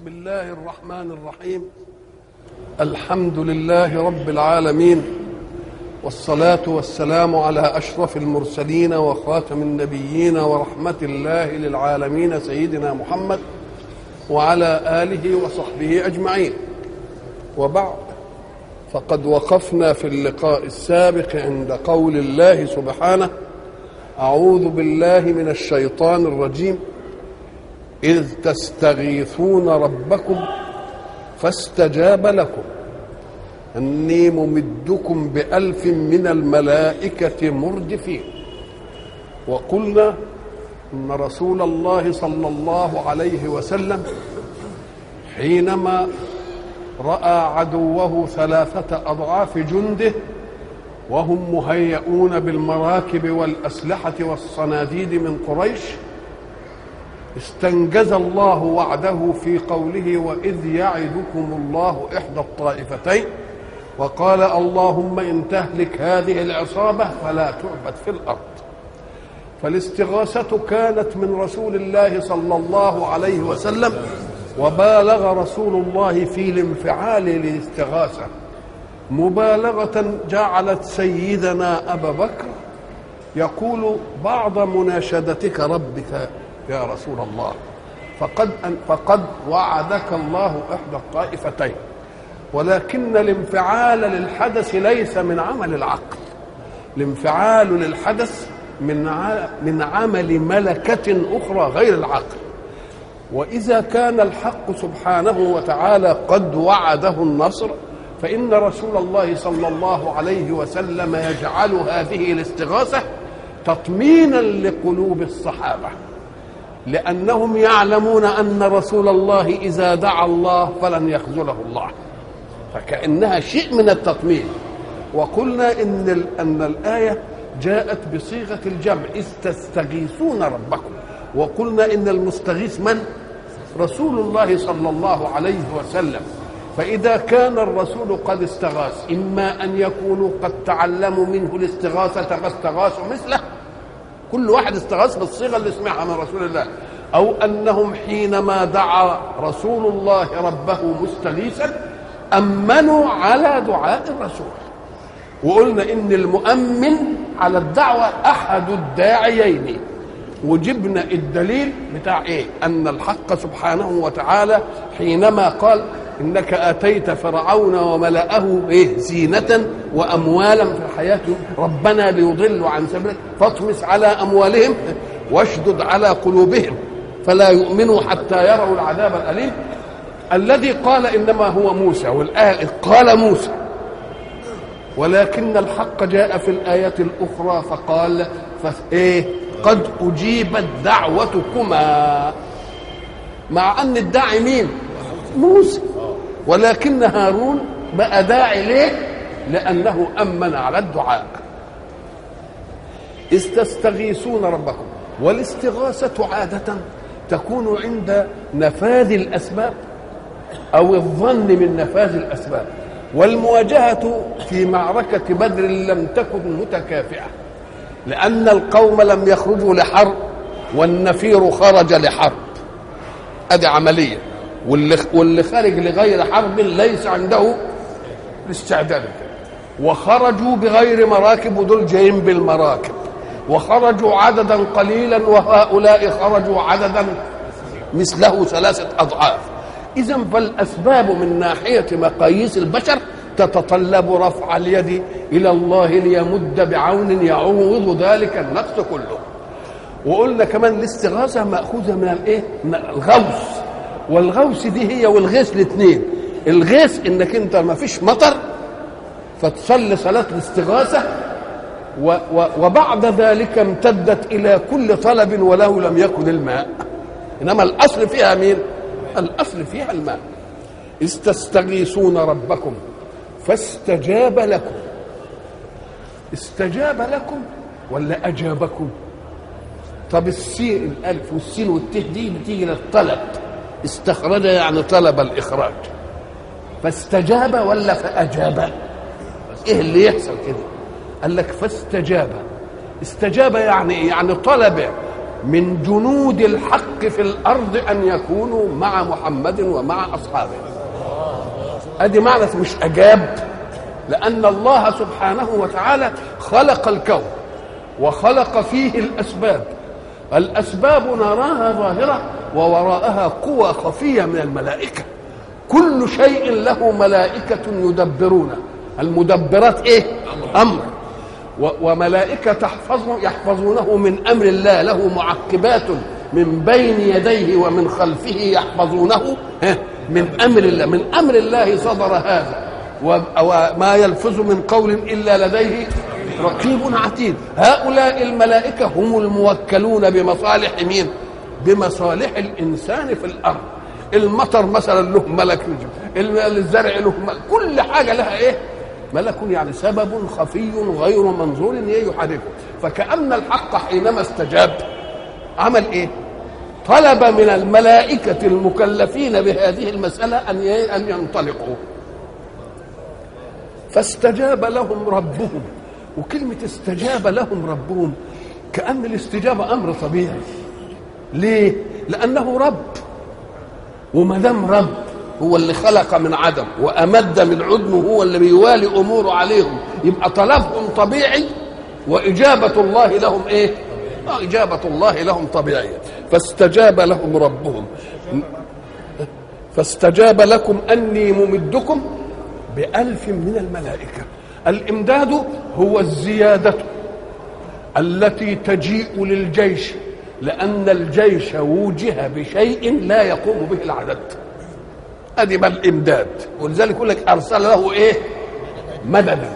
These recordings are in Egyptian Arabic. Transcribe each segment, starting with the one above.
بسم الله الرحمن الرحيم الحمد لله رب العالمين والصلاة والسلام على أشرف المرسلين وخاتم النبيين ورحمة الله للعالمين سيدنا محمد وعلى آله وصحبه أجمعين وبعد فقد وقفنا في اللقاء السابق عند قول الله سبحانه أعوذ بالله من الشيطان الرجيم إذ تستغيثون ربكم فاستجاب لكم أني ممدكم بألف من الملائكة مردفين وقلنا أن رسول الله صلى الله عليه وسلم حينما رأى عدوه ثلاثة أضعاف جنده وهم مهيئون بالمراكب والأسلحة والصناديد من قريش استنجز الله وعده في قوله واذ يعدكم الله احدى الطائفتين وقال اللهم ان تهلك هذه العصابه فلا تعبد في الارض فالاستغاثه كانت من رسول الله صلى الله عليه وسلم وبالغ رسول الله في الانفعال للاستغاثه مبالغه جعلت سيدنا ابا بكر يقول بعض مناشدتك ربك يا رسول الله فقد فقد وعدك الله احدى الطائفتين ولكن الانفعال للحدث ليس من عمل العقل الانفعال للحدث من من عمل ملكة أخرى غير العقل وإذا كان الحق سبحانه وتعالى قد وعده النصر فإن رسول الله صلى الله عليه وسلم يجعل هذه الاستغاثة تطمينا لقلوب الصحابه لأنهم يعلمون أن رسول الله إذا دعا الله فلن يخذله الله فكأنها شيء من التطمين وقلنا إن أن الآية جاءت بصيغة الجمع إذ تستغيثون ربكم وقلنا إن المستغيث من؟ رسول الله صلى الله عليه وسلم فإذا كان الرسول قد استغاث إما أن يكونوا قد تعلموا منه الاستغاثة فاستغاثوا مثله كل واحد استغاث بالصيغه اللي سمعها من رسول الله او انهم حينما دعا رسول الله ربه مستغيثا امنوا على دعاء الرسول وقلنا ان المؤمن على الدعوه احد الداعيين وجبنا الدليل بتاع ايه ان الحق سبحانه وتعالى حينما قال انك اتيت فرعون وملأه ايه زينة واموالا في الحياة ربنا ليضلوا عن سبيلك فاطمس على اموالهم واشدد على قلوبهم فلا يؤمنوا حتى يروا العذاب الاليم الذي قال انما هو موسى والايه قال موسى ولكن الحق جاء في الآية الأخرى فقال فإيه قد أجيبت دعوتكما مع أن الداعي مين موسى ولكن هارون بقى داعي ليه لأنه أمن على الدعاء إذ تستغيثون ربكم والاستغاثة عادة تكون عند نفاذ الأسباب أو الظن من نفاذ الأسباب والمواجهة في معركة بدر لم تكن متكافئة لأن القوم لم يخرجوا لحرب والنفير خرج لحرب أدي عملية واللي واللي خارج لغير حرب ليس عنده الاستعداد وخرجوا بغير مراكب ودول جايين بالمراكب وخرجوا عددا قليلا وهؤلاء خرجوا عددا مثله ثلاثة أضعاف إذا فالأسباب من ناحية مقاييس البشر تتطلب رفع اليد إلى الله ليمد بعون يعوض ذلك النقص كله وقلنا كمان الاستغاثة مأخوذة من الإيه؟ من الغوث والغوث دي هي والغيث الاثنين الغيث انك انت ما فيش مطر فتصلي صلاة الاستغاثة و و وبعد ذلك امتدت إلى كل طلب ولو لم يكن الماء إنما الأصل فيها مين؟ الأصل فيها الماء إذ تستغيثون ربكم فاستجاب لكم استجاب لكم ولا أجابكم طب السين الألف والسين والته دي بتيجي للطلب استخرج يعني طلب الإخراج فاستجاب ولا فأجاب إيه اللي يحصل كده قال لك فاستجاب استجاب يعني يعني طلب من جنود الحق في الارض ان يكونوا مع محمد ومع اصحابه ادي معنى مش اجاب لان الله سبحانه وتعالى خلق الكون وخلق فيه الاسباب الاسباب نراها ظاهره ووراءها قوى خفيه من الملائكه كل شيء له ملائكه يدبرونه المدبرات ايه امر وملائكه تحفظه يحفظونه من امر الله له معقبات من بين يديه ومن خلفه يحفظونه من امر الله من امر الله صدر هذا وما يلفظ من قول الا لديه رقيب عتيد هؤلاء الملائكه هم الموكلون بمصالح مين بمصالح الانسان في الارض المطر مثلا له ملك الزرع له ملك كل حاجه لها ايه ملك يعني سبب خفي غير منظور يحركه فكأن الحق حينما استجاب عمل ايه طلب من الملائكة المكلفين بهذه المسألة أن أن ينطلقوا فاستجاب لهم ربهم وكلمة استجاب لهم ربهم كأن الاستجابة أمر طبيعي ليه؟ لأنه رب وما دام رب هو اللي خلق من عدم وأمد من عدم هو اللي بيوالي أموره عليهم يبقى طلبهم طبيعي وإجابة الله لهم إيه؟ آه إجابة الله لهم طبيعية فاستجاب لهم ربهم فاستجاب لكم أني ممدكم بألف من الملائكة الإمداد هو الزيادة التي تجيء للجيش لأن الجيش وجه بشيء لا يقوم به العدد ادي بقى الامداد ولذلك يقول لك ارسل له ايه مددا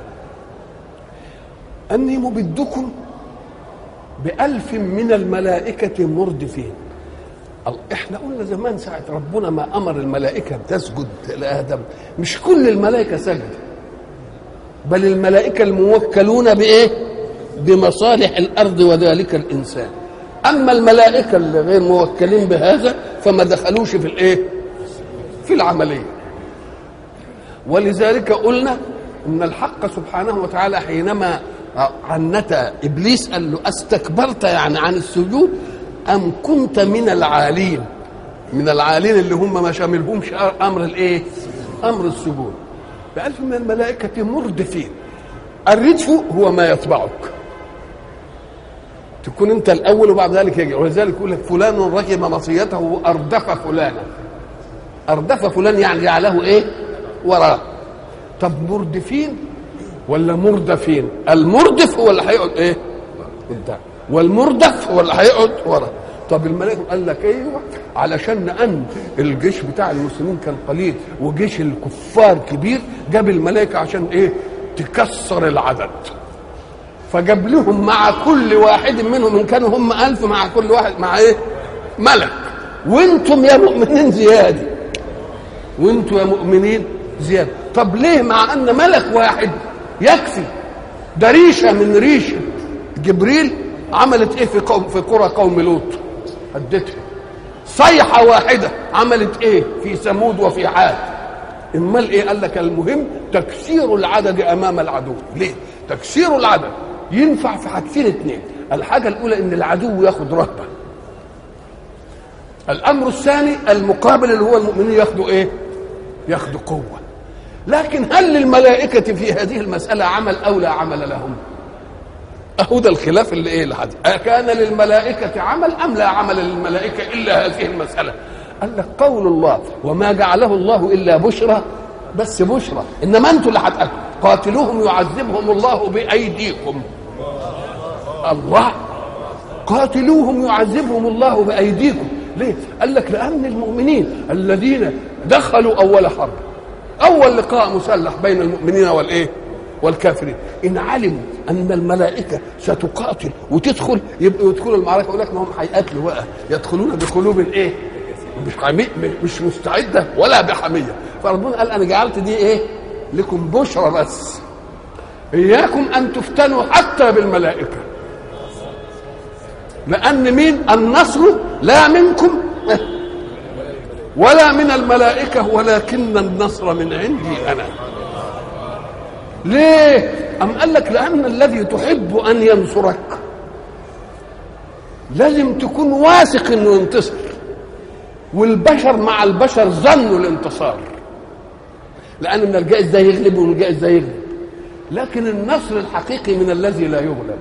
اني مبدكم بألف من الملائكة مردفين احنا قلنا زمان ساعة ربنا ما أمر الملائكة تسجد لآدم مش كل الملائكة سجد بل الملائكة الموكلون بإيه؟ بمصالح الأرض وذلك الإنسان أما الملائكة اللي غير موكلين بهذا فما دخلوش في الإيه؟ في العملية ولذلك قلنا ان الحق سبحانه وتعالى حينما عنت ابليس قال له استكبرت يعني عن السجود ام كنت من العالين من العالين اللي هم ما شاملهمش امر الايه امر السجود بألف من الملائكة مردفين الردف هو ما يتبعك تكون انت الاول وبعد ذلك يجي ولذلك يقول لك فلان ركب مصيته اردف فلانا اردف فلان يعني جعله ايه وراه طب مردفين ولا مردفين المردف هو اللي هيقعد ايه انت والمردف هو اللي هيقعد ورا طب الملائكه قال لك ايوه علشان ان الجيش بتاع المسلمين كان قليل وجيش الكفار كبير جاب الملائكه عشان ايه تكسر العدد فجاب لهم مع كل واحد منهم ان كانوا هم ألف مع كل واحد مع ايه ملك وانتم يا مؤمنين زياده وانتم يا مؤمنين زياده طب ليه مع ان ملك واحد يكفي ده ريشه من ريشه جبريل عملت ايه في قوم في قرى قوم لوط ادتها صيحه واحده عملت ايه في ثمود وفي عاد امال ايه قال لك المهم تكسير العدد امام العدو ليه تكسير العدد ينفع في حاجتين اثنين الحاجه الاولى ان العدو ياخد رهبه الامر الثاني المقابل اللي هو المؤمنين ياخدوا ايه ياخدوا قوه لكن هل للملائكه في هذه المساله عمل او لا عمل لهم اهو ده الخلاف اللي ايه لحد أكان للملائكة عمل أم لا عمل للملائكة إلا هذه المسألة قال لك قول الله وما جعله الله إلا بشرى بس بشرى إنما أنتم اللي هتقتلوا قاتلوهم يعذبهم الله بأيديكم الله قاتلوهم يعذبهم الله بأيديكم ليه؟ قال لك لأن المؤمنين الذين دخلوا أول حرب أول لقاء مسلح بين المؤمنين والإيه؟ والكافرين ان علموا ان الملائكه ستقاتل وتدخل يبقوا يدخلوا المعركه يقول لك ما هم هيقاتلوا بقى يدخلون بقلوب الايه؟ مش حمي مش مستعده ولا بحميه فربنا قال انا جعلت دي ايه؟ لكم بشرى بس اياكم ان تفتنوا حتى بالملائكه لان مين النصر لا منكم ولا من الملائكه ولكن النصر من عندي انا ليه؟ أم قال لك لأن الذي تحب أن ينصرك لازم تكون واثق انه ينتصر والبشر مع البشر ظنوا الانتصار لان من الجائز ده يغلب ومن الجائز ده يغلب لكن النصر الحقيقي من الذي لا يغلب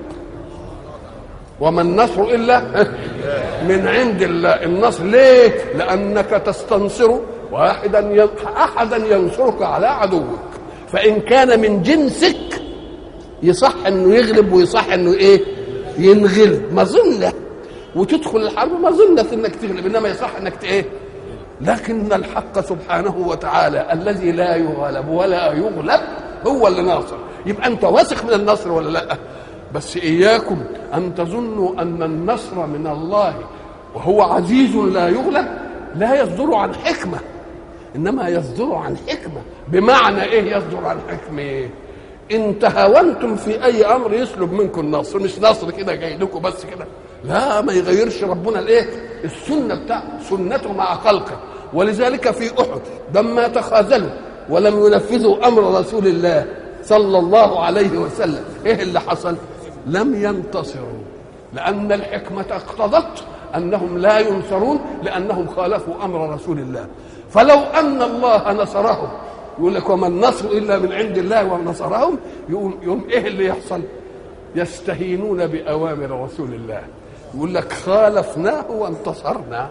وما النصر الا من عند الله النصر ليه لانك تستنصر واحدا ين... احدا ينصرك على عدوك فان كان من جنسك يصح انه يغلب ويصح انه ايه ينغلب مظنه وتدخل الحرب مظنه انك تغلب انما يصح انك ايه لكن الحق سبحانه وتعالى الذي لا يغلب ولا يغلب هو اللي ناصر يبقى انت واثق من النصر ولا لا بس اياكم ان تظنوا ان النصر من الله وهو عزيز لا يغلب لا يصدر عن حكمه انما يصدر عن حكمه بمعنى ايه يصدر عن حكمه ان تهاونتم في اي امر يسلب منكم النصر مش نصر كده جاي لكم بس كده لا ما يغيرش ربنا الايه السنه بتاع سنته مع خلقه ولذلك في احد لما تخاذلوا ولم ينفذوا امر رسول الله صلى الله عليه وسلم ايه اللي حصل لم ينتصروا لان الحكمه اقتضت انهم لا ينصرون لانهم خالفوا امر رسول الله فلو ان الله نصرهم يقول لك وما النصر الا من عند الله ونصرهم يقوم يوم ايه اللي يحصل يستهينون باوامر رسول الله يقول لك خالفناه وانتصرنا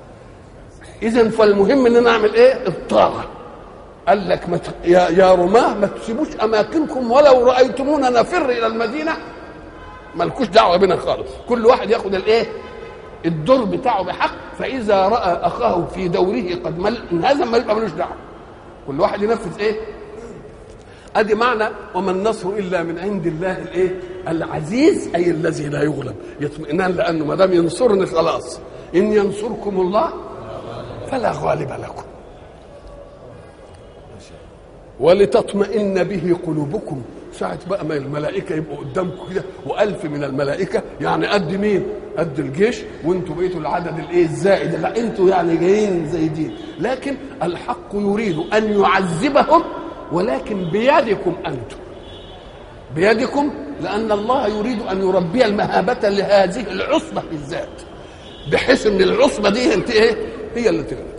اذا فالمهم ان نعمل ايه الطاعه قال لك مت... يا يا رماه ما تسيبوش اماكنكم ولو رايتمونا نفر الى المدينه مالكوش دعوه بنا خالص كل واحد ياخد الايه الدور بتاعه بحق فاذا راى اخاه في دوره قد مل انهزم ما يبقى ملوش دعوه كل واحد ينفذ ايه ادي معنى وما النصر الا من عند الله الايه العزيز اي الذي لا يغلب يطمئنان لانه ما دام ينصرني خلاص ان ينصركم الله فلا غالب لكم ولتطمئن به قلوبكم ساعة بقى ما الملائكة يبقوا قدامكم كده وألف من الملائكة يعني قد مين؟ قد الجيش وانتوا بقيتوا العدد الايه الزائد لا انتوا يعني جايين زايدين لكن الحق يريد أن يعذبهم ولكن بيدكم أنتم بيدكم لأن الله يريد أن يربي المهابة لهذه العصبة بالذات بحيث أن العصبة دي انت ايه؟ هي اللي تغلب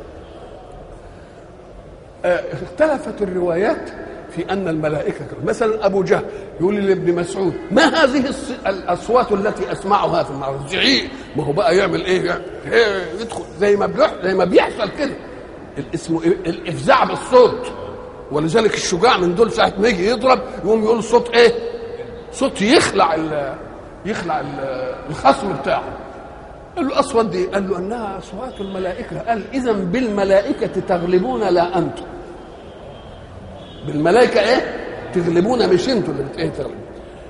اختلفت الروايات في ان الملائكه مثلا ابو جهل يقول لابن مسعود ما هذه الاصوات التي اسمعها في المعرض زعيق ما هو بقى يعمل ايه يعني يدخل زي ما بيحصل زي ما بيحصل كده اسمه الافزاع بالصوت ولذلك الشجاع من دول ساعه ما يجي يضرب يقوم يقول صوت ايه صوت يخلع ال يخلع ال الخصم بتاعه قال له الاصوات دي قال له انها اصوات الملائكه قال اذا بالملائكه تغلبون لا انتم بالملائكه ايه تغلبون مش انتوا اللي بت ايه تغلبون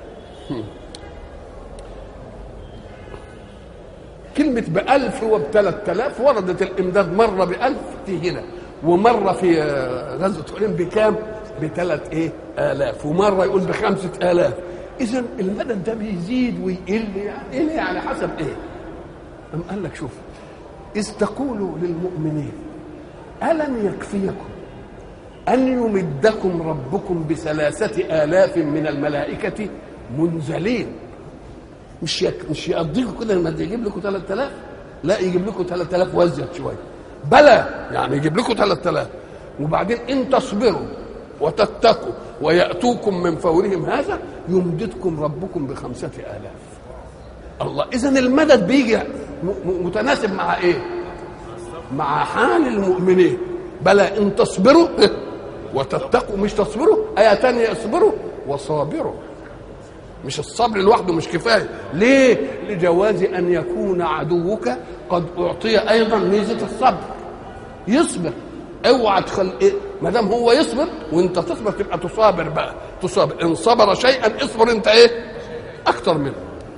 كلمة بألف وبثلاث آلاف وردت الإمداد مرة بألف في هنا ومرة في غزوة حنين بكام؟ بثلاث إيه؟ آلاف ومرة يقول بخمسة آلاف إذا المدد ده بيزيد ويقل يعني إيه يعني حسب إيه؟ أم قال لك شوف إذ تقول للمؤمنين ألم يكفيكم أن يمدكم ربكم بثلاثة آلاف من الملائكة منزلين مش يك... مش يقضيكم كده لما يجيب لكم 3000 لا يجيب لكم 3000 وازيد شويه بلى يعني يجيب لكم 3000 وبعدين ان تصبروا وتتقوا وياتوكم من فورهم هذا يمددكم ربكم بخمسة آلاف الله اذا المدد بيجي متناسب مع ايه مع حال المؤمنين بلى ان تصبروا وتتقوا مش تصبروا آية تانية اصبروا وصابروا مش الصبر لوحده مش كفاية ليه لجواز أن يكون عدوك قد أعطي أيضا ميزة الصبر يصبر اوعى تخل إيه؟ ما دام هو يصبر وانت تصبر تبقى تصابر بقى تصابر ان صبر شيئا اصبر انت ايه اكتر منه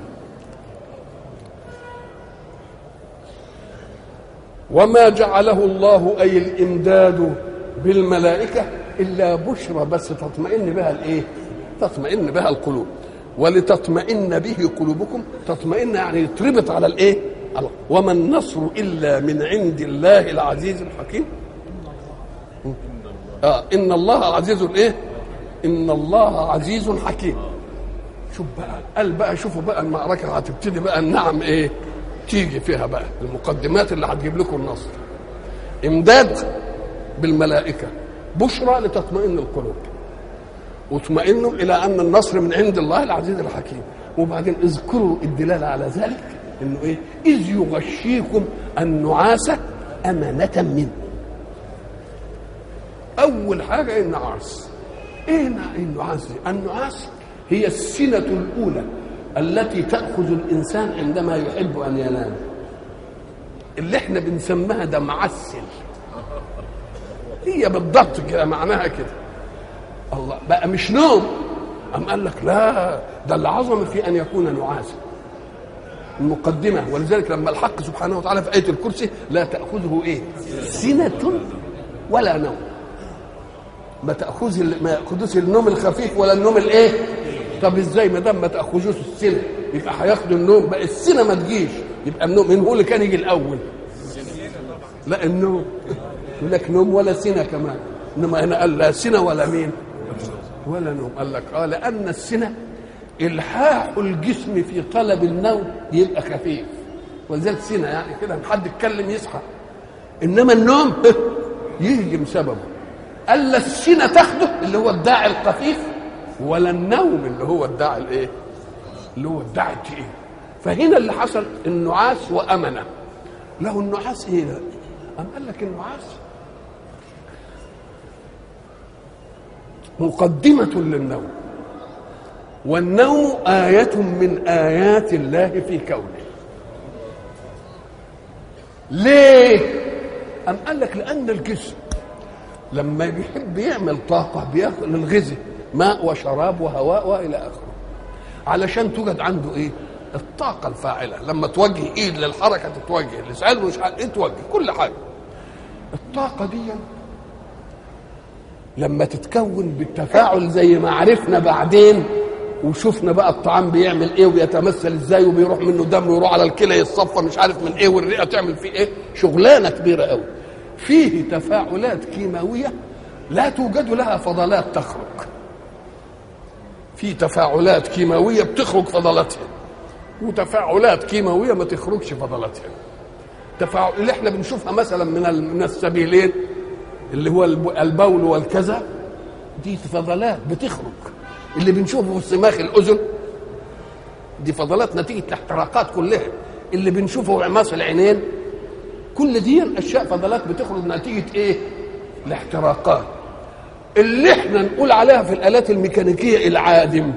وما جعله الله اي الامداد بالملائكه الا بشرى بس تطمئن بها الايه تطمئن بها القلوب ولتطمئن به قلوبكم تطمئن يعني يتربط على الايه على وما النصر الا من عند الله العزيز الحكيم آه ان الله عزيز ايه ان الله عزيز حكيم شوف بقى قال بقى شوفوا بقى المعركه هتبتدي بقى النعم ايه تيجي فيها بقى المقدمات اللي هتجيب لكم النصر امداد بالملائكه بشرى لتطمئن القلوب واطمئنوا الى ان النصر من عند الله العزيز الحكيم وبعدين اذكروا الدلاله على ذلك انه ايه اذ يغشيكم النعاس امانه منه اول حاجه النعاس ايه النعاس دي النعاس هي السنه الاولى التي تاخذ الانسان عندما يحب ان ينام اللي احنا بنسميها ده معسل هي بالضبط كده معناها كده الله بقى مش نوم أم قال لك لا ده العظمة في أن يكون نعاسا المقدمة ولذلك لما الحق سبحانه وتعالى في آية الكرسي لا تأخذه إيه سنة ولا نوم ما تأخذ ما يأخذوش النوم الخفيف ولا النوم الإيه طب إزاي ما دام ما تأخذوش السنة يبقى هياخدوا النوم بقى السنة ما تجيش يبقى النوم مين هو اللي كان يجي الأول لا النوم يقول لك نوم ولا سنة كمان انما هنا قال لا سنة ولا مين ولا نوم قال لك اه لان السنة الحاح الجسم في طلب النوم يبقى خفيف ولذلك سنة يعني كده حد يتكلم يصحى انما النوم يهجم سببه قال لا السنة تاخده اللي هو الداعي الخفيف ولا النوم اللي هو الداعي الايه اللي هو الداعي التقيل فهنا اللي حصل النعاس وامنه له النعاس ايه ده أم قال لك النعاس مقدمة للنوم والنوم آية من آيات الله في كونه ليه؟ أم قال لك لأن الجسم لما بيحب يعمل طاقة بياخد الغذاء ماء وشراب وهواء وإلى آخره علشان توجد عنده إيه؟ الطاقة الفاعلة لما توجه إيد للحركة تتوجه لسان مش عارف إيه توجه كل حاجة الطاقة دي لما تتكون بالتفاعل زي ما عرفنا بعدين وشفنا بقى الطعام بيعمل ايه وبيتمثل ازاي وبيروح منه دم ويروح على الكلى يتصفى مش عارف من ايه والرئه تعمل فيه ايه شغلانه كبيره قوي فيه تفاعلات كيماويه لا توجد لها فضلات تخرج في تفاعلات كيماويه بتخرج فضلاتها وتفاعلات كيماويه ما تخرجش فضلاتها تفاعل اللي احنا بنشوفها مثلا من من السبيلين اللي هو البول والكذا دي فضلات بتخرج اللي بنشوفه في صماخ الاذن دي فضلات نتيجه الاحتراقات كلها اللي بنشوفه في عماص العينين كل دي اشياء فضلات بتخرج نتيجه ايه الاحتراقات اللي احنا نقول عليها في الالات الميكانيكيه العادم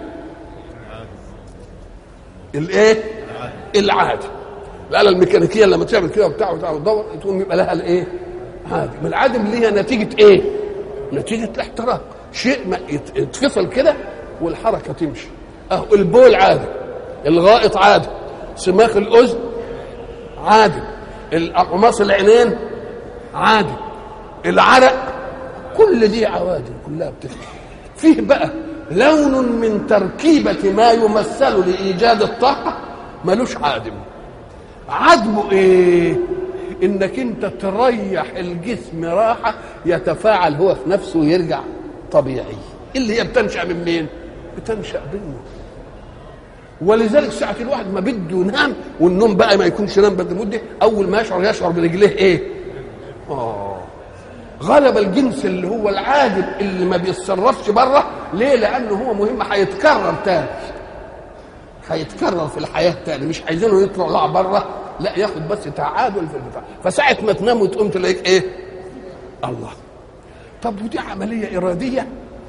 الايه العادم الاله الميكانيكيه لما تعمل كده وبتاع وبتاع وتدور تقوم يبقى لها الايه عادم العادم ليها نتيجه ايه نتيجه الاحتراق شيء ما يتفصل كده والحركه تمشي اهو البول عادي الغائط عادي سماخ الاذن عادي اقماص العينين عادي العرق كل دي عوادم كلها بتفرق فيه بقى لون من تركيبة ما يمثل لإيجاد الطاقة ملوش عادم عدمه إيه؟ إنك أنت تريح الجسم راحة يتفاعل هو في نفسه ويرجع طبيعي اللي هي بتنشأ من مين؟ بتنشأ منه ولذلك ساعة الواحد ما بده ينام والنوم بقى ما يكونش نام بعد مدة أول ما يشعر يشعر برجليه إيه؟ آه غلب الجنس اللي هو العادل اللي ما بيتصرفش بره ليه؟ لأنه هو مهم هيتكرر تاني هيتكرر في الحياة تاني مش عايزينه يطلع بره لا ياخد بس تعادل في البتاع فساعة ما تنام وتقوم تلاقيك إيه؟ الله طب ودي عملية إرادية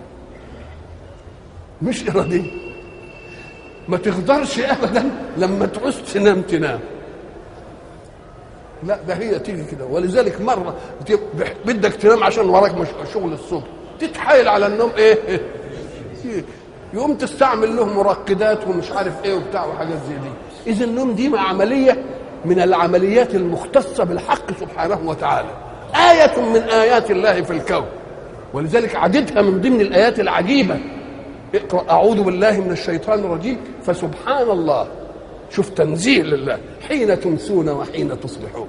مش إرادية ما تقدرش ابدا لما تعوز تنام تنام لا ده هي تيجي كده ولذلك مره بدك تنام عشان وراك مش شغل الصبح تتحايل على النوم ايه يقوم تستعمل له مرقدات ومش عارف ايه وبتاع وحاجات زي دي اذا النوم دي عمليه من العمليات المختصه بالحق سبحانه وتعالى آية من آيات الله في الكون ولذلك عددها من ضمن الآيات العجيبة اقرأ أعوذ بالله من الشيطان الرجيم فسبحان الله شوف تنزيه لله حين تمسون وحين تصبحون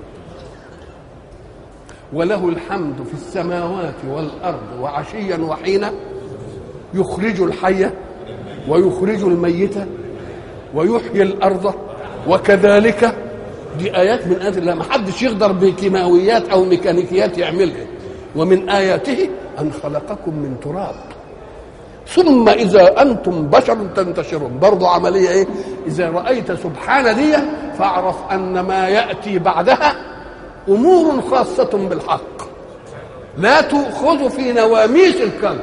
وله الحمد في السماوات والأرض وعشيا وحين يخرج الحي ويخرج الميت ويحيي الارض وكذلك دي ايات من ايات الله ما حدش يقدر بكيماويات او ميكانيكيات يعملها ومن اياته ان خلقكم من تراب ثم اذا انتم بشر تنتشرون برضو عمليه ايه اذا رايت سبحان دي فاعرف ان ما ياتي بعدها امور خاصه بالحق لا تؤخذ في نواميس الكون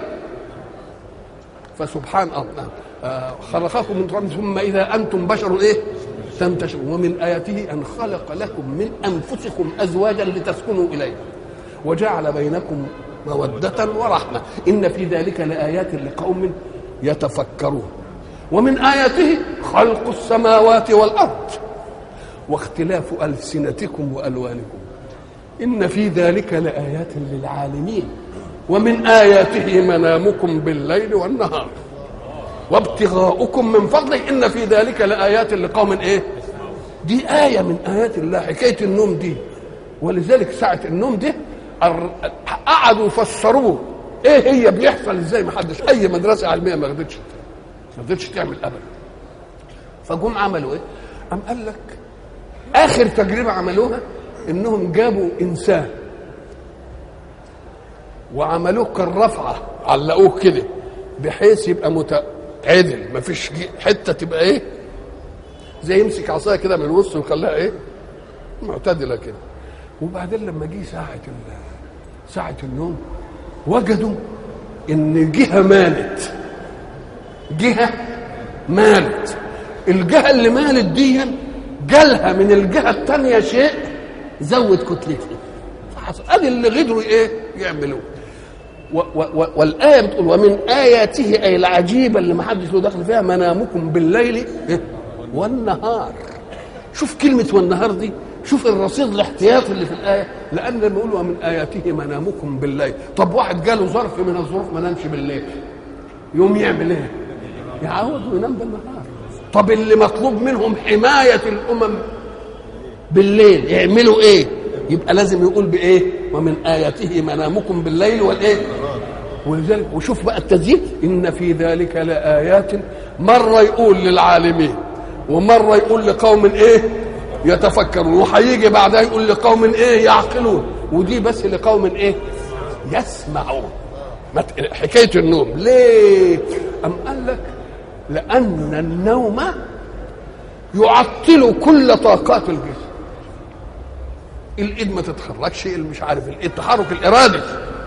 فسبحان الله آه خلقكم من تراب ثم اذا انتم بشر ايه تنتشرون ومن اياته ان خلق لكم من انفسكم ازواجا لتسكنوا اليها وجعل بينكم موده ورحمه ان في ذلك لايات لقوم يتفكرون ومن اياته خلق السماوات والارض واختلاف السنتكم والوانكم ان في ذلك لايات للعالمين ومن اياته منامكم بالليل والنهار وابتغاؤكم من فضله ان في ذلك لايات لقوم ايه دي ايه من ايات الله حكايه النوم دي ولذلك ساعه النوم دي قعدوا يفسروه ايه هي بيحصل ازاي ما حدش اي مدرسه علميه ما قدرتش ما قدرتش تعمل ابدا فجم عملوا ايه قام قال لك اخر تجربه عملوها انهم جابوا انسان وعملوه كالرفعه علقوه كده بحيث يبقى متعدل مفيش حته تبقى ايه زي يمسك عصايه كده من الوسط ويخليها ايه معتدله كده وبعدين لما جه ساعه ساعه النوم وجدوا ان جهه مالت جهه مالت الجهه اللي مالت دي جالها من الجهه الثانيه شيء زود كتلتها فحصل ادي اللي قدروا ايه يعملوه و و والايه بتقول ومن اياته اي العجيبه اللي ما حدش له دخل فيها منامكم بالليل إيه؟ والنهار شوف كلمه والنهار دي شوف الرصيد الاحتياطي اللي في الايه لان لما يقول ومن اياته منامكم بالليل طب واحد جاله ظرف من الظروف ما نامش بالليل يوم يعمل ايه يعود وينام بالنهار طب اللي مطلوب منهم حمايه الامم بالليل يعملوا ايه يبقى لازم يقول بايه ومن اياته منامكم بالليل والايه ولذلك وشوف بقى التزيين ان في ذلك لايات مره يقول للعالمين ومره يقول لقوم ايه يتفكرون وهيجي بعدها يقول لقوم ايه يعقلون ودي بس لقوم ايه يسمعون حكايه النوم ليه ام قال لك لان النوم يعطل كل طاقات الجسم الايد ما تتحركش مش عارف التحرك الارادي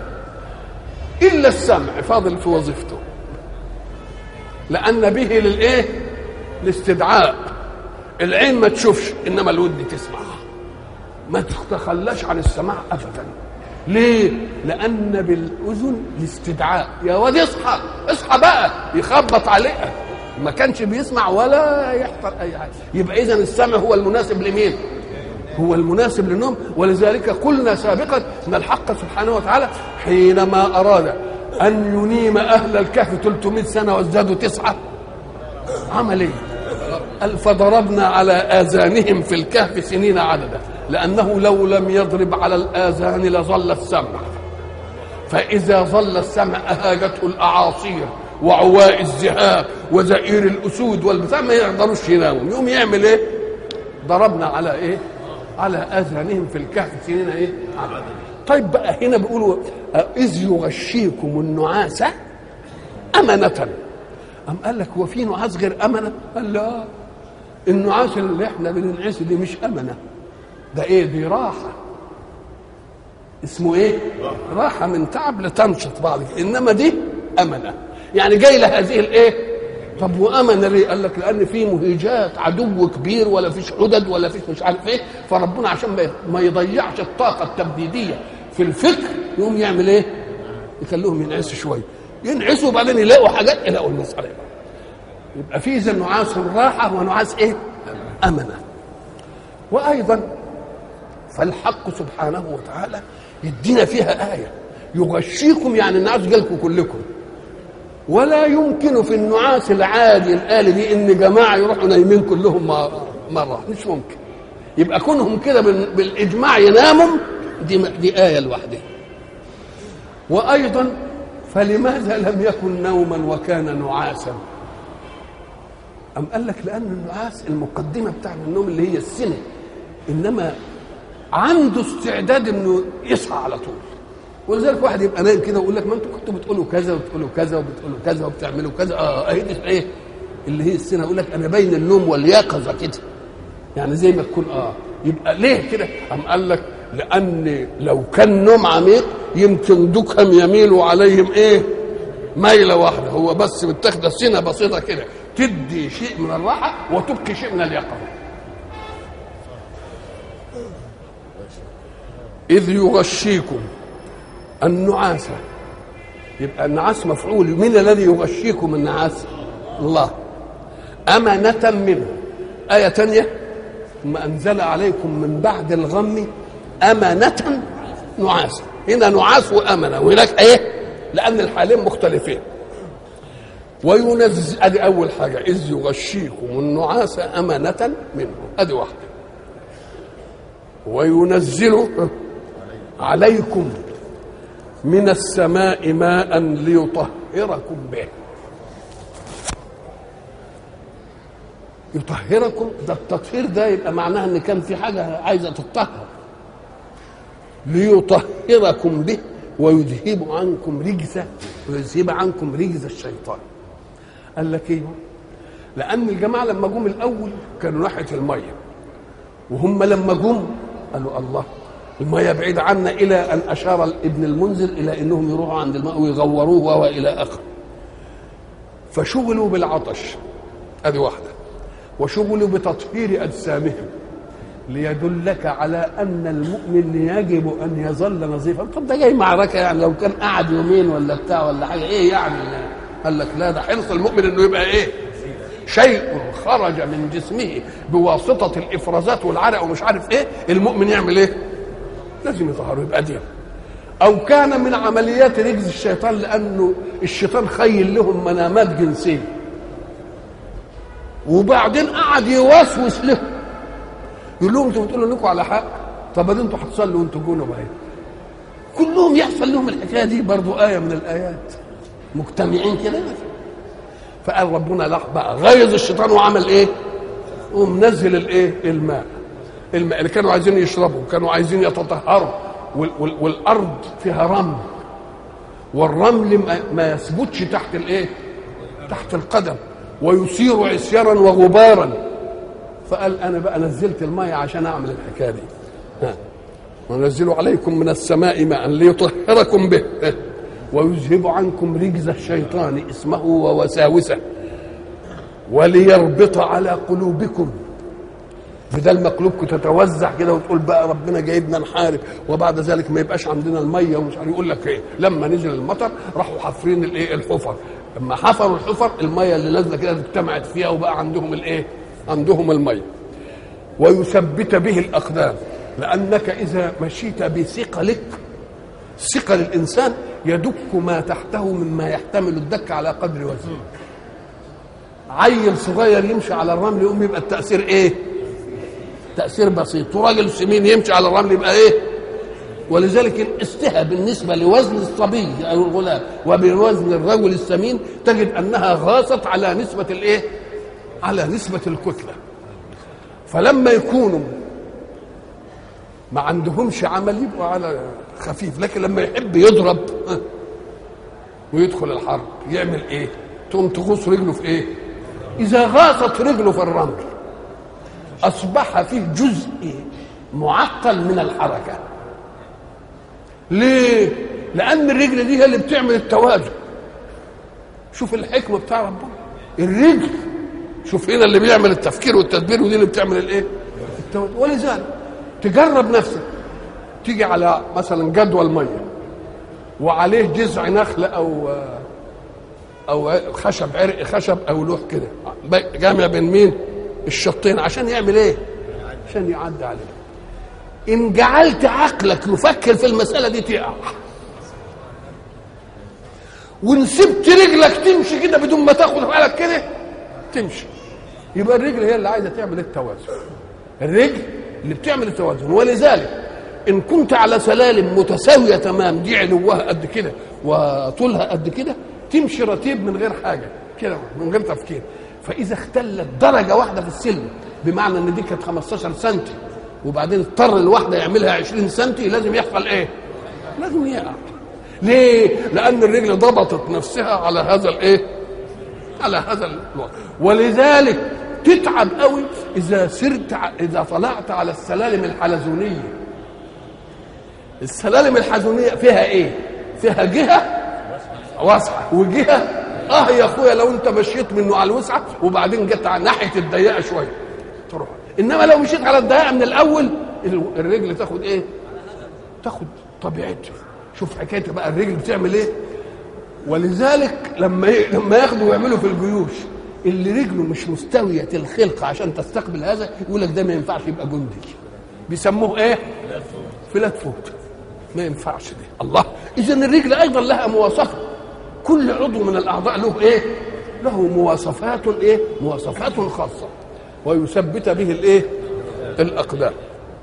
الا السمع فاضل في وظيفته لان به للايه الاستدعاء العين ما تشوفش انما الود تسمع ما تتخلاش عن السماع ابدا ليه لان بالاذن الاستدعاء يا واد اصحى اصحى بقى يخبط عليها ما كانش بيسمع ولا يحصل اي حاجه يبقى اذا السمع هو المناسب لمين هو المناسب للنوم ولذلك قلنا سابقا ان الحق سبحانه وتعالى حينما اراد ان ينيم اهل الكهف 300 سنه وازدادوا تسعه عمل ايه؟ قال فضربنا على اذانهم في الكهف سنين عددا لانه لو لم يضرب على الاذان لظل السمع فاذا ظل السمع اهاجته الاعاصير وعواء الذهاب وزئير الاسود والبتاع ما يقدروش يناموا يقوم يعمل ايه؟ ضربنا على ايه؟ على اذانهم في الكهف سنين ايه؟ عددا طيب بقى هنا بيقولوا اذ يغشيكم النعاس امنه أم قال لك هو في نعاس غير أمنة؟ قال لا النعاس اللي احنا بننعسه دي مش أمنة ده ايه دي راحة اسمه ايه؟ راحة من تعب لتنشط بعض انما دي أمنة يعني جاي لها هذه الايه؟ طب وأمنة ليه؟ قال لك لأن في مهيجات عدو كبير ولا فيش حدد ولا فيش مش عارف ايه فربنا عشان ما يضيعش الطاقة التبديدية في الفكر يقوم يعمل ايه؟ يخليهم ينعسوا شويه ينعسوا وبعدين يلاقوا حاجات يلاقوا المسألة يبقى في إذا نعاس راحة ونعاس إيه؟ أمنة وأيضا فالحق سبحانه وتعالى يدينا فيها آية يغشيكم يعني النعاس جالكم كلكم ولا يمكن في النعاس العادي الآلي دي إن جماعة يروحوا نايمين كلهم مرة مش ممكن يبقى كونهم كده بالإجماع يناموا دي دي آية لوحدها وأيضا فلماذا لم يكن نوما وكان نعاسا أم قال لك لأن النعاس المقدمة بتاع النوم اللي هي السنة إنما عنده استعداد إنه يصحى على طول ولذلك واحد يبقى نايم كده ويقول لك ما انتوا كنتوا بتقولوا كذا وبتقولوا كذا وبتقولوا كذا وبتعملوا كذا اه اهي دي ايه اللي هي السنه يقول لك انا بين النوم واليقظه كده يعني زي ما تكون اه يبقى ليه كده؟ قام قال لك لان لو كان نوم عميق يمكن دكهم يميلوا عليهم ايه؟ ميله واحده هو بس متاخده سنه بسيطه كده تدي شيء من الراحه وتبقي شيء من اليقظه إذ يغشيكم النعاس يبقى النعاس مفعول من الذي يغشيكم النعاس الله أمنة منه آية تانية ثم أنزل عليكم من بعد الغم أمنة نعاسا هنا نعاس وأمنة وهناك إيه لأن الحالين مختلفين وينزل ادي اول حاجه اذ يغشيكم النعاس امانه منه ادي واحده وينزل عليكم من السماء ماء ليطهركم به يطهركم ده التطهير ده يبقى معناها ان كان في حاجه عايزه تطهر ليطهركم به ويذهب عنكم رجزه ويذهب عنكم رجز الشيطان قال لك ايه لان الجماعه لما جم الاول كانوا ناحيه الميه وهم لما جم قالوا الله الميه بعيده عنا الى ان اشار ابن المنذر الى انهم يروحوا عند الماء ويغوروه والى اخره فشغلوا بالعطش ادي واحده وشغلوا بتطهير اجسامهم ليدلك على ان المؤمن يجب ان يظل نظيفا طب ده جاي معركه يعني لو كان قعد يومين ولا بتاع ولا حاجه ايه يعني قال لك لا ده حرص المؤمن انه يبقى ايه شيء خرج من جسمه بواسطه الافرازات والعرق ومش عارف ايه المؤمن يعمل ايه لازم يطهره يبقى دين او كان من عمليات رجز الشيطان لانه الشيطان خيل لهم منامات جنسيه وبعدين قعد يوسوس لهم يقول لهم انتوا بتقولوا انكم على حق طب بعدين انتوا هتصلوا وانتوا جنب اهي كلهم يحصل لهم الحكايه دي برضو ايه من الايات مجتمعين كده فقال ربنا لا بقى غيظ الشيطان وعمل ايه؟ ومنزل الايه؟ الماء الماء اللي كانوا عايزين يشربوا كانوا عايزين يتطهروا وال وال والارض فيها رمل والرمل ما, ما يثبتش تحت الايه؟ تحت القدم ويثير عصيانا وغبارا فقال انا بقى نزلت الماء عشان اعمل الحكايه دي ها ونزل عليكم من السماء ماء ليطهركم به ويذهب عنكم رجز الشيطان اسمه ووساوسه وليربط على قلوبكم بدل ما قلوبكم تتوزع كده وتقول بقى ربنا جايبنا نحارب وبعد ذلك ما يبقاش عندنا الميه ومش عارف يقول لك ايه لما نزل المطر راحوا حافرين الايه الحفر لما حفروا الحفر الميه اللي نازله كده اجتمعت فيها وبقى عندهم الايه عندهم الميه ويثبت به الاقدام لانك اذا مشيت بثقلك ثقل الانسان يدك ما تحته مما يحتمل الدك على قدر وزنه عيل صغير يمشي على الرمل يقوم يبقى التاثير ايه تاثير بسيط وراجل سمين يمشي على الرمل يبقى ايه ولذلك الاستهى بالنسبة لوزن الصبي أو الغلام وبوزن الرجل السمين تجد أنها غاصت على نسبة الإيه؟ على نسبة الكتلة فلما يكونوا ما عندهمش عمل يبقوا على خفيف لكن لما يحب يضرب ويدخل الحرب يعمل ايه تقوم تغوص رجله في ايه اذا غاصت رجله في الرمل اصبح فيه جزء معطل من الحركه ليه لان الرجل دي هي اللي بتعمل التوازن شوف الحكمه بتاع ربنا الرجل شوف هنا اللي بيعمل التفكير والتدبير ودي اللي بتعمل الايه التوازن ولذلك تجرب نفسك تيجي على مثلا جدول ميه وعليه جذع نخل او او خشب عرق خشب او لوح كده جامع بين مين الشطين عشان يعمل ايه عشان يعدي عليه ان جعلت عقلك يفكر في المساله دي تقع وان سبت رجلك تمشي كده بدون ما تاخد بالك كده تمشي يبقى الرجل هي اللي عايزه تعمل التوازن الرجل اللي بتعمل التوازن ولذلك ان كنت على سلالم متساويه تمام دي علوها قد كده وطولها قد كده تمشي رتيب من غير حاجه كده من غير تفكير فاذا اختلت درجه واحده في السلم بمعنى ان دي كانت 15 سم وبعدين اضطر الواحده يعملها 20 سم لازم يحصل ايه؟ لازم يقع ليه؟ لان الرجل ضبطت نفسها على هذا الايه؟ على هذا الوضع ولذلك تتعب قوي اذا سرت ع- اذا طلعت على السلالم الحلزونيه السلالم الحلزونيه فيها ايه؟ فيها جهه واسعه وجهه اه يا اخويا لو انت مشيت منه على الوسعه وبعدين جت على ناحيه الضيقه شويه تروح انما لو مشيت على الضيقه من الاول ال- الرجل تاخد ايه؟ تاخد طبيعتها شوف حكايه بقى الرجل بتعمل ايه؟ ولذلك لما ي... لما ياخدوا ويعملوا في الجيوش اللي رجله مش مستويه الخلق عشان تستقبل هذا يقول لك ده ما ينفعش يبقى جندي بيسموه ايه؟ فلات فوت ما ينفعش ده الله اذا الرجل ايضا لها مواصفه كل عضو من الاعضاء له ايه؟ له مواصفات ايه؟ مواصفات خاصه ويثبت به الايه؟ الاقدام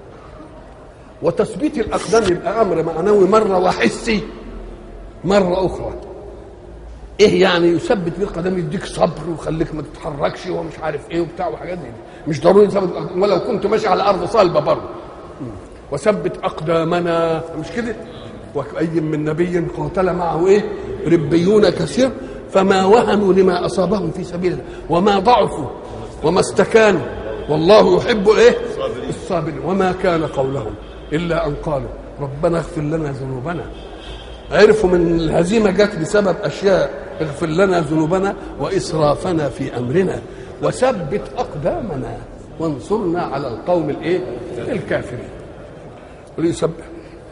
وتثبيت الاقدام يبقى امر معنوي مره وحسي مره اخرى ايه يعني يثبت بيه القدم يديك صبر ويخليك ما تتحركش ومش عارف ايه وبتاع وحاجات دي مش ضروري تثبت الأقدام، ولو كنت ماشي على ارض صلبه برضه وثبت اقدامنا مش كده وكأي من نبي قاتل معه ايه ربيون كثير فما وهنوا لما اصابهم في سبيل الله وما ضعفوا وما استكانوا والله يحب ايه الصابرين وما كان قولهم الا ان قالوا ربنا اغفر لنا ذنوبنا عرفوا من الهزيمة جت بسبب أشياء اغفر لنا ذنوبنا وإسرافنا في أمرنا وثبت أقدامنا وانصرنا على القوم الإيه؟ الكافرين ويسبح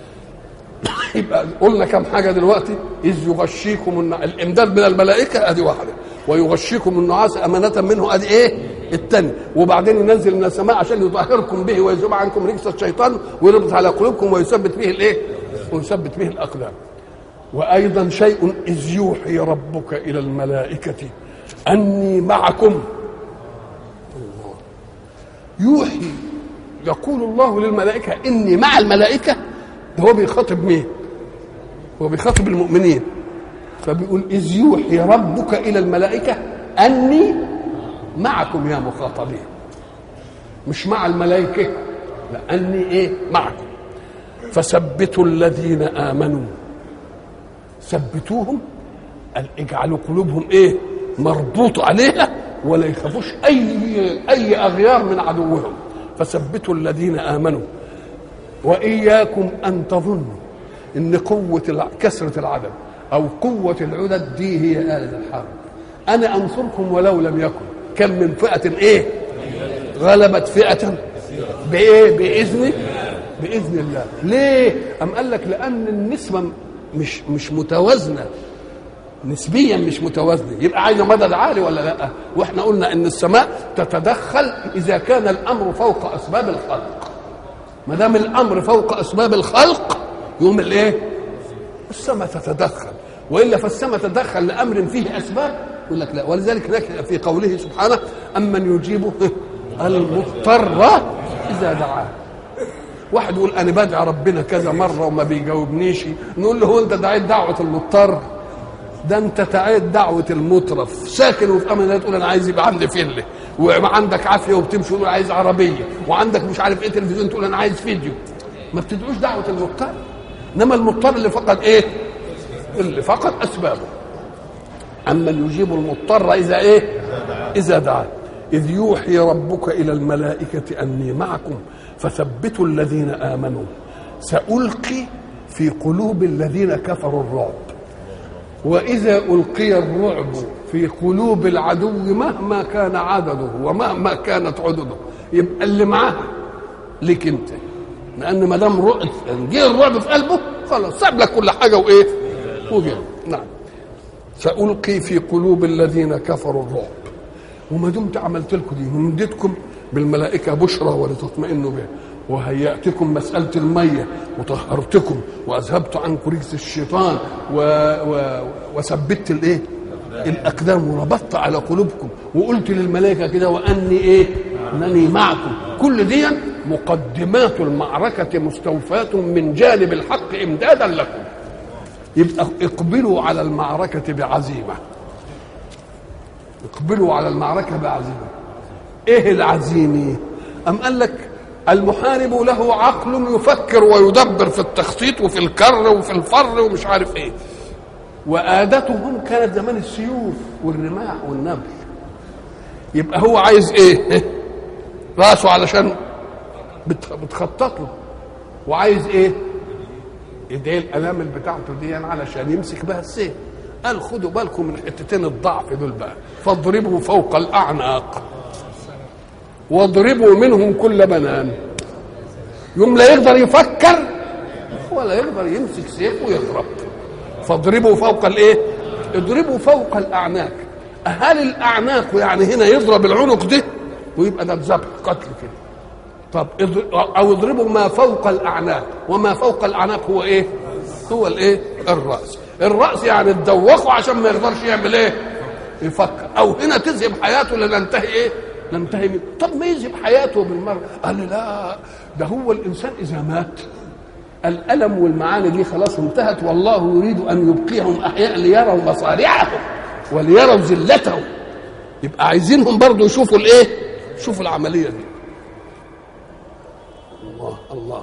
يبقى قلنا كم حاجة دلوقتي إذ يغشيكم النع... الإمداد من الملائكة أدي واحدة ويغشيكم النعاس أمانة منه أدي إيه؟ الثاني وبعدين ينزل من السماء عشان يطهركم به ويذوب عنكم رجس الشيطان ويربط على قلوبكم ويثبت به الإيه؟ ويثبت به الأقدام وايضا شيء اذ يوحي ربك الى الملائكه اني معكم الله. يوحي يقول الله للملائكه اني مع الملائكه ده هو بيخاطب مين هو بيخاطب المؤمنين فبيقول اذ يوحي ربك الى الملائكه اني معكم يا مخاطبين مش مع الملائكه لا اني ايه معكم فثبتوا الذين امنوا ثبتوهم قال اجعلوا قلوبهم ايه مربوط عليها ولا يخافوش اي اي اغيار من عدوهم فثبتوا الذين امنوا واياكم ان تظنوا ان قوه الع- كثره العدد او قوه العدد دي هي اله الحرب انا انصركم ولو لم يكن كم من فئه ايه غلبت فئه بايه باذن باذن الله ليه ام قال لك لان النسبه مش مش متوازنه نسبيا مش متوازنه يبقى عايزه مدد عالي ولا لا واحنا قلنا ان السماء تتدخل اذا كان الامر فوق اسباب الخلق ما دام الامر فوق اسباب الخلق يقوم الايه السماء تتدخل والا فالسماء تتدخل لامر فيه اسباب يقول لك لا ولذلك هناك في قوله سبحانه امن يجيب المضطر اذا دعاه واحد يقول انا بدعي ربنا كذا مره وما بيجاوبنيش نقول له هو انت دعيت دعوه المضطر ده انت دعيت دعوه المترف ساكن وفي امان الله تقول انا عايز يبقى عندي فيله وعندك عافيه وبتمشي تقول عايز عربيه وعندك مش عارف ايه تلفزيون تقول انا عايز فيديو ما بتدعوش دعوه المضطر انما المضطر اللي فقد ايه اللي فقد اسبابه اما يجيب المضطر اذا ايه اذا دعاه اذ يوحي ربك الى الملائكه اني معكم فثبتوا الذين امنوا سالقي في قلوب الذين كفروا الرعب واذا القي الرعب في قلوب العدو مهما كان عدده ومهما كانت عدده يبقى اللي معاه ليك انت لان ما دام رعب جه الرعب في قلبه خلاص ساب لك كل حاجه وايه وجه نعم سألقي في قلوب الذين كفروا الرعب وما دمت عملت لكم دي ومدتكم بالملائكة بشرى ولتطمئنوا بها وهيأتكم مسألة المية وطهرتكم وأذهبت عنكم رجس الشيطان و... و... وثبت الإيه؟ الأقدام وربطت على قلوبكم وقلت للملائكة كده وأني إيه؟ أنني معكم كل دي مقدمات المعركة مستوفاة من جانب الحق إمدادا لكم يبقى اقبلوا على المعركة بعزيمة اقبلوا على المعركة بعزيمة ايه العزيمة أم قال لك المحارب له عقل يفكر ويدبر في التخطيط وفي الكر وفي الفر ومش عارف ايه وآدتهم كانت زمان السيوف والرماح والنبل يبقى هو عايز ايه راسه علشان بتخطط له وعايز ايه ايديه الانامل بتاعته دي علشان يمسك بها السيف قال خدوا بالكم من حتتين الضعف دول بقى فاضربوا فوق الاعناق واضربوا منهم كل بنان يوم لا يقدر يفكر ولا يقدر يمسك سيف ويضرب فاضربوا فوق الايه اضربوا فوق الاعناق هل الاعناق يعني هنا يضرب العنق ده ويبقى ده ذبح قتل كده طب او اضربوا ما فوق الاعناق وما فوق الاعناق هو ايه هو الايه الراس الراس يعني تدوخه عشان ما يقدرش يعمل ايه يفكر او هنا تذهب حياته لننتهي ايه ننتهي من طب ما يذهب حياته بالمره قال لي لا ده هو الانسان اذا مات الالم والمعاني دي خلاص انتهت والله يريد ان يبقيهم احياء ليروا مصارعهم وليروا ذلتهم يبقى عايزينهم برضه يشوفوا الايه شوفوا العمليه دي الله الله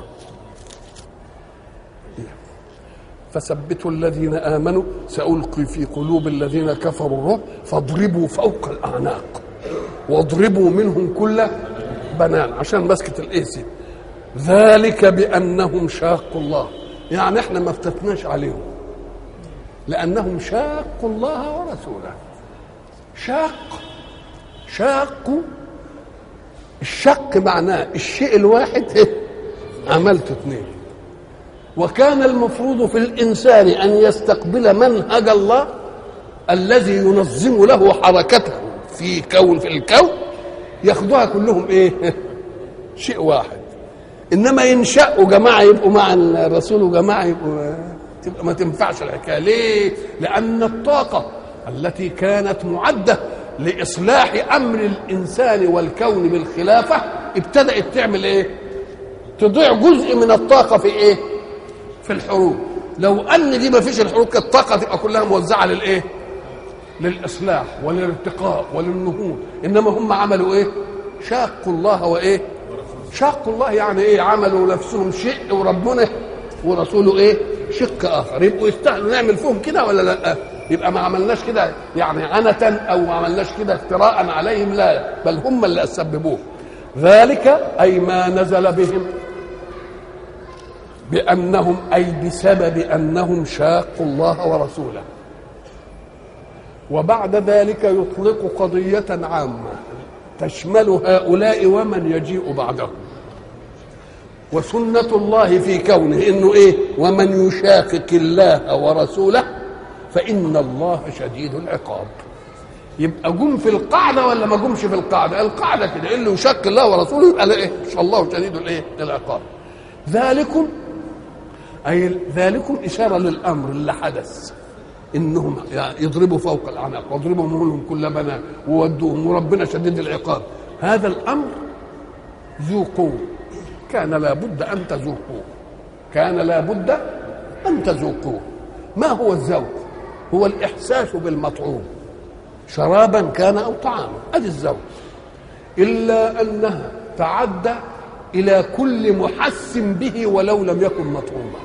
فثبتوا الذين امنوا سالقي في قلوب الذين كفروا الرعب فاضربوا فوق الاعناق واضربوا منهم كل بنان عشان مسكه الايسي ذلك بانهم شاقوا الله يعني احنا ما افتتناش عليهم لانهم شاقوا الله ورسوله شاق شاقوا الشق معناه الشيء الواحد عملت اثنين وكان المفروض في الانسان ان يستقبل منهج الله الذي ينظم له حركته في كون في الكون ياخدوها كلهم ايه شيء واحد انما ينشأوا جماعه يبقوا مع الرسول وجماعه يبقوا تبقى ما تنفعش الحكايه ليه لان الطاقه التي كانت معده لاصلاح امر الانسان والكون بالخلافه ابتدات تعمل ايه تضيع جزء من الطاقه في ايه في الحروب لو ان دي ما فيش الحروب كانت الطاقه تبقى كلها موزعه للايه للاصلاح وللارتقاء وللنهوض انما هم عملوا ايه شاقوا الله وايه شاقوا الله يعني ايه عملوا نفسهم شق وربنا ورسوله ايه شق اخر يبقوا يستاهلوا نعمل فيهم كده ولا لا يبقى ما عملناش كده يعني عنة او ما عملناش كده افتراء عليهم لا بل هم اللي سببوه ذلك اي ما نزل بهم بانهم اي بسبب انهم شاقوا الله ورسوله وبعد ذلك يطلق قضيه عامه تشمل هؤلاء ومن يجيء بعدهم وسنة الله في كونه انه ايه ومن يشاقق الله ورسوله فإن الله شديد العقاب يبقى جم في القاعدة ولا ما جمش في القاعدة القاعدة كده اللي يشاق الله ورسوله يبقى ايه ان شاء الله شديد الايه العقاب ذلكم أي ذلكم إشارة للأمر اللي حدث إنهم يضربوا فوق الأعناق واضربوا منهم كل بنان وودوهم وربنا شديد العقاب هذا الأمر ذو قوة كان لابد أن تذوقوه كان لابد أن تذوقوه ما هو الذوق هو الإحساس بالمطعوم شرابا كان أو طعاما أدي الذوق إلا أنها تعدى إلى كل محس به ولو لم يكن مطعوما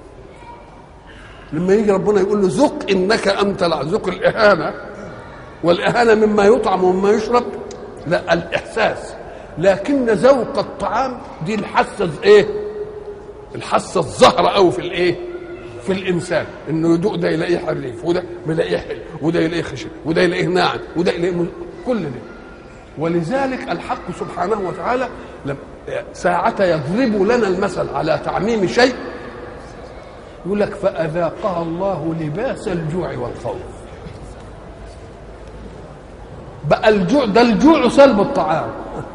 لما يجي ربنا يقول له ذق انك انت ذق الاهانه والاهانه مما يطعم ومما يشرب لا الاحساس لكن ذوق الطعام دي الحاسه ايه الحاسه الظاهره قوي في الايه في الانسان انه يدوق ده يلاقيه حريف وده يلاقيه حلو وده يلاقيه خشن وده يلاقيه ناعم وده يلاقيه م... كل ده ولذلك الحق سبحانه وتعالى ساعة يضرب لنا المثل على تعميم شيء يقول لك فأذاقها الله لباس الجوع والخوف بقى الجوع ده الجوع سلب الطعام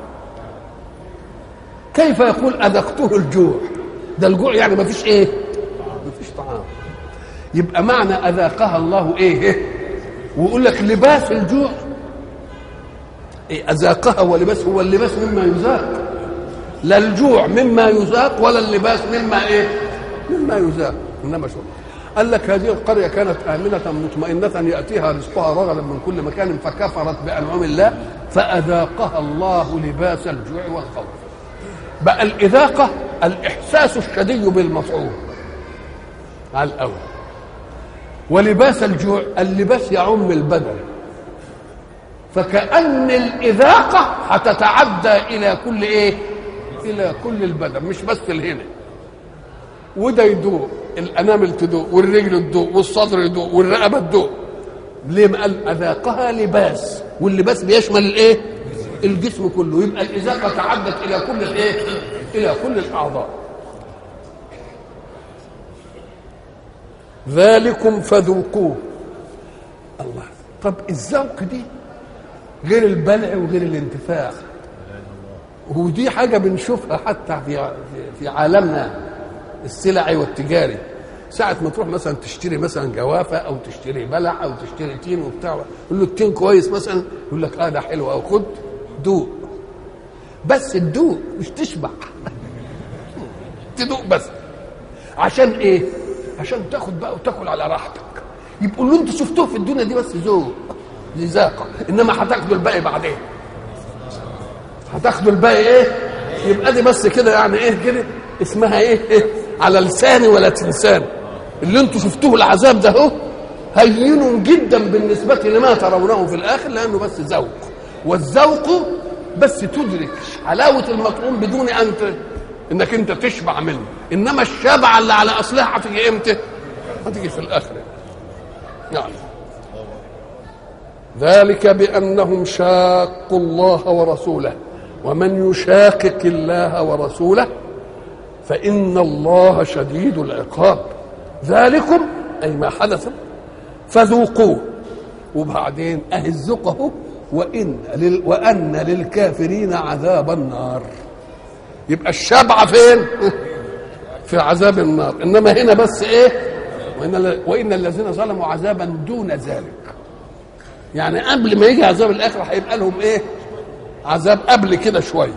كيف يقول أذقته الجوع ده الجوع يعني ما فيش ايه ما فيش طعام يبقى معنى أذاقها الله ايه ويقول لك لباس الجوع إيه أذاقها ولباس هو اللباس مما يذاق لا الجوع مما يذاق ولا اللباس مما ايه مما يذاق انما شو قال لك هذه القرية كانت آمنة مطمئنة يأتيها رزقها رغدا من كل مكان فكفرت بأنعم الله فأذاقها الله لباس الجوع والخوف بقى الإذاقة الإحساس الشديد بالمطعوم على الأول ولباس الجوع اللباس يعم البدن فكأن الإذاقة هتتعدى إلى كل إيه؟ إلى كل البدن مش بس الهنا وده يدوق الأنامل تدوق والرجل تدوق والصدر يدوق والرقبة تدوق ليه ما قال أذاقها لباس واللباس بيشمل الإيه؟ الجسم كله يبقى الإذاقة تعدت إلى كل الإيه؟ إلى كل الأعضاء ذلكم فذوقوه الله طب الذوق دي غير البلع وغير الانتفاع ودي حاجه بنشوفها حتى في في عالمنا السلعي والتجاري ساعة ما تروح مثلا تشتري مثلا جوافة أو تشتري بلح أو تشتري تين وبتاع يقول له التين كويس مثلا يقول لك اه ده حلو أو خد دوق بس تدوق مش تشبع تدوق بس عشان ايه؟ عشان تاخد بقى وتاكل على راحتك يبقوا اللي انتوا شفتوه في الدنيا دي بس ذوق لذاقه انما هتاخدوا الباقي بعدين هتاخدوا الباقي ايه يبقى دي بس كده يعني ايه كده اسمها ايه, إيه؟ على لساني ولا تنساني اللي انتوا شفتوه العذاب ده اهو هين جدا بالنسبة لما ترونه في الآخر لأنه بس ذوق والذوق بس تدرك حلاوة المطعوم بدون أن ت... انك انت تشبع منه انما الشبع اللي على اصلها هتيجي امتى هتيجي في الاخره يعني ذلك بانهم شاقوا الله ورسوله ومن يشاقق الله ورسوله فان الله شديد العقاب ذلكم اي ما حدث فذوقوه وبعدين اهزقه وان لل وان للكافرين عذاب النار يبقى الشبع فين في عذاب النار انما هنا بس ايه وإن, وإن الذين ظلموا عذابا دون ذلك يعني قبل ما يجي عذاب الاخره هيبقى لهم ايه عذاب قبل كده شويه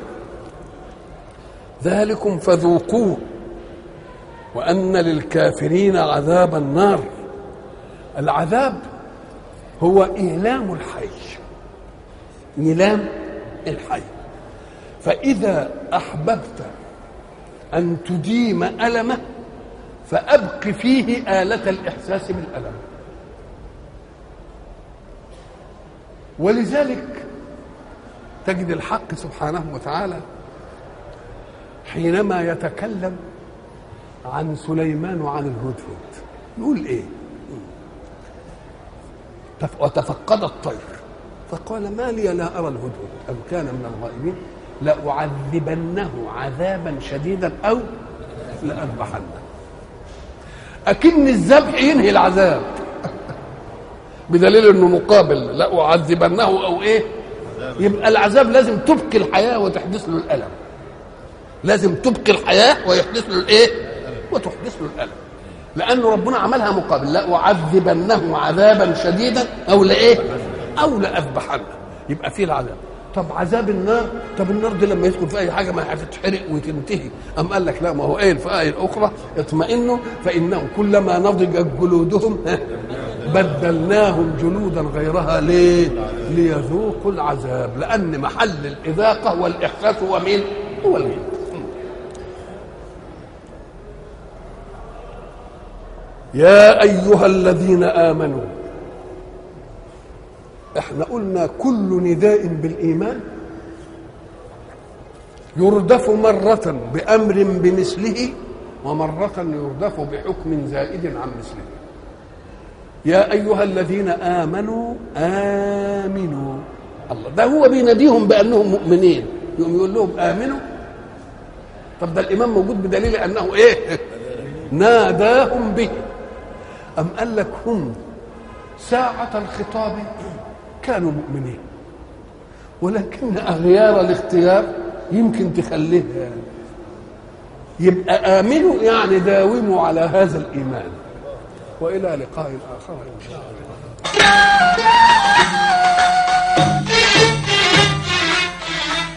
ذلكم فذوقوه وان للكافرين عذاب النار العذاب هو ايلام الحي ايلام الحي فإذا أحببت أن تديم ألمه فأبق فيه آلة الإحساس بالألم ولذلك تجد الحق سبحانه وتعالى حينما يتكلم عن سليمان وعن الهدهد يقول ايه وتفقد الطير فقال ما لي لا ارى الهدهد ام كان من الغائبين لأعذبنه عذابا شديدا أو لأذبحنه أكن الذبح ينهي العذاب بدليل انه مقابل لأعذبنه او ايه يبقى العذاب لازم تبقي الحياه وتحدث له الالم لازم تبقي الحياه ويحدث له الايه وتحدث له الالم لانه ربنا عملها مقابل لأعذبنه عذابا شديدا او لايه او لاذبحنه يبقى فيه العذاب طب عذاب النار طب النار دي لما يدخل في اي حاجه ما هتتحرق وتنتهي ام قال لك لا ما هو قايل في ايه اخرى اطمئنوا فانهم كلما نضجت جلودهم بدلناهم جلودا غيرها ليه؟ ليذوقوا العذاب لان محل الاذاقه والاحساس هو مين؟ هو المين يا ايها الذين امنوا احنا قلنا كل نداء بالايمان يردف مرة بأمر بمثله ومرة يردف بحكم زائد عن مثله يا أيها الذين آمنوا آمنوا الله ده هو بيناديهم بأنهم مؤمنين يقوم يقول لهم آمنوا طب ده الإمام موجود بدليل أنه إيه ناداهم به أم قال لك هم ساعة الخطاب كانوا مؤمنين ولكن أغيار الاختيار يمكن تخليه يبقى آمنوا يعني داوموا على هذا الإيمان وإلى لقاء آخر إن شاء الله